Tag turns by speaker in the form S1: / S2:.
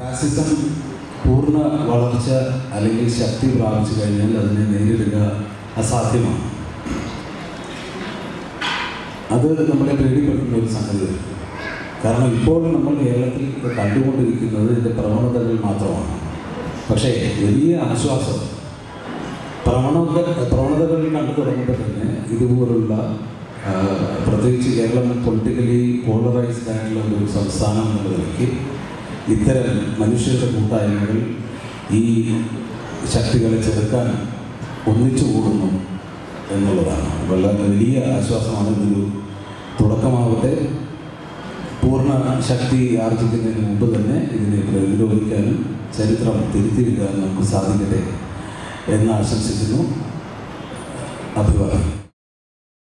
S1: ഫാസിസം പൂർണ്ണ വളർച്ച അല്ലെങ്കിൽ ശക്തി പ്രാപിച്ചു കഴിഞ്ഞാൽ അതിനെ നേരിടുക അസാധ്യമാണ് അത് നമ്മളെ പേടിപ്പെടുത്തുന്ന ഒരു സംഗതിയാണ് കാരണം ഇപ്പോൾ നമ്മൾ കേരളത്തിൽ കണ്ടുകൊണ്ടിരിക്കുന്നത് ഇതിൻ്റെ പ്രവണതകൾ മാത്രമാണ് പക്ഷേ വലിയ ആശ്വാസം പ്രവണത പ്രവണതകൾ കണ്ടു തുടങ്ങുമ്പോൾ തന്നെ ഇതുപോലുള്ള ആ, പ്രത്യേകിച്ച് കേരളം പൊളിറ്റിക്കലി പോളറൈസ്ഡ് ആയിട്ടുള്ള ഒരു സംസ്ഥാനം എന്നുള്ള നിലയ്ക്ക് ഇത്തരം മനുഷ്യരുടെ കൂട്ടായ്മകൾ ഈ ശക്തികളെ ചെറുക്കാൻ ഒന്നിച്ചു കൂടുന്നു എന്നുള്ളതാണ് വളരെ വലിയ ആശ്വാസമാണ് ഇതൊരു തുടക്കമാവട്ടെ പൂർണ്ണ ശക്തി ആർജിക്കുന്നതിന് മുമ്പ് തന്നെ ഇതിനെ പ്രതിരോധിക്കാനും ചരിത്രം തിരുത്തിയെടുക്കാനും നമുക്ക് സാധിക്കട്ടെ എന്ന് ആശംസിക്കുന്നു അഭിവാദ്യം